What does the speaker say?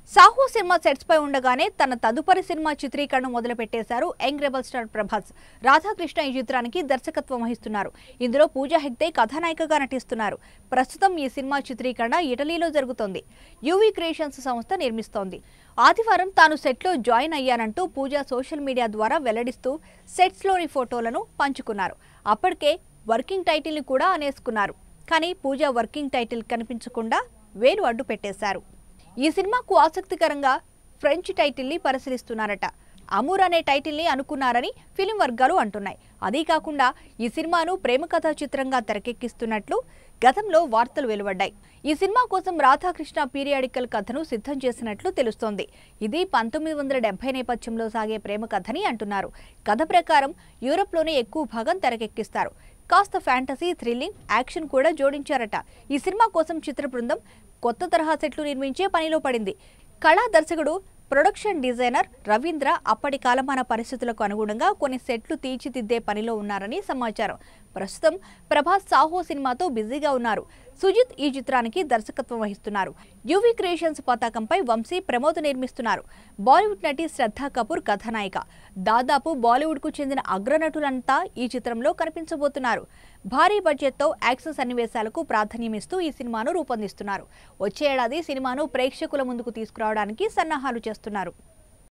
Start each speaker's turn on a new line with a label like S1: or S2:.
S1: Saaho cinema sets పై ఉండగానే తన తదుపరి సినిమా చిత్రీకరణ మొదలుపెట్టేశారు young rebel star Prabhas Radhakrishna ఈ చిత్రానికి దర్శకత్వం వహిస్తున్నారు ఇందులో పూజా హెగ్డే కథానాయికగా నటిస్తున్నారు ప్రస్తుతం ఈ సినిమా చిత్రీకరణ ఇటలీలో జరుగుతోంది యూవీ క్రియేషన్స్ సంస్థ నిర్మిస్తోంది ఆదివారం తాను సెట్లో జాయిన్ అయ్యానంటూ పూజ సోషల్ మీడియా ద్వారా వెల్లడిస్తూ సెట్స్లోని ఫోటోలను పంచుకున్నారు అప్పటికే వర్కింగ్ టైటిల్ని కూడా అనేసుకున్నారు కానీ పూజ వర్కింగ్ టైటిల్ కనిపించకుండా వేలు అడ్డు పెట్టేశారు ఈ సినిమాకు ఆసక్తికరంగా ఫ్రెంచ్ టైటిల్ని పరిశీలిస్తున్నారట అమూర్ అనే టైటిల్ని అనుకున్నారని ఫిలిం వర్గాలు అంటున్నాయి అదీ కాకుండా ఈ సినిమాను ప్రేమ కథా చిత్రంగా తెరకెక్కిస్తున్నట్లు గతంలో వార్తలు వెలువడ్డాయి ఈ సినిమా కోసం రాధాకృష్ణ పీరియాడికల్ కథను సిద్ధం చేసినట్లు తెలుస్తోంది ఇది పంతొమ్మిది వందల డెబ్బై నేపథ్యంలో సాగే ప్రేమ కథని అంటున్నారు కథ ప్రకారం యూరప్లోనే ఎక్కువ భాగం తెరకెక్కిస్తారు కాస్త ఫ్యాంటసీ థ్రిల్లింగ్ యాక్షన్ కూడా జోడించారట ఈ సినిమా కోసం చిత్ర బృందం కొత్త తరహా సెట్లు నిర్మించే పనిలో పడింది కళా దర్శకుడు ప్రొడక్షన్ డిజైనర్ రవీంద్ర అప్పటి కాలమాన పరిస్థితులకు అనుగుణంగా కొన్ని సెట్లు తీర్చిదిద్దే పనిలో ఉన్నారని సమాచారం ప్రస్తుతం ప్రభాస్ సాహో సినిమాతో బిజీగా ఉన్నారు సుజిత్ ఈ చిత్రానికి దర్శకత్వం వహిస్తున్నారు యువి క్రియేషన్స్ పతాకంపై వంశీ ప్రమోద్ నిర్మిస్తున్నారు బాలీవుడ్ నటి శ్రద్ధా కపూర్ కథానాయిక దాదాపు బాలీవుడ్కు చెందిన అగ్రనటులంతా ఈ చిత్రంలో కనిపించబోతున్నారు భారీ బడ్జెట్తో యాక్షన్ సన్నివేశాలకు ప్రాధాన్యమిస్తూ ఈ సినిమాను రూపొందిస్తున్నారు వచ్చే ఏడాది సినిమాను ప్రేక్షకుల ముందుకు తీసుకురావడానికి సన్నాహాలు చేస్తున్నారు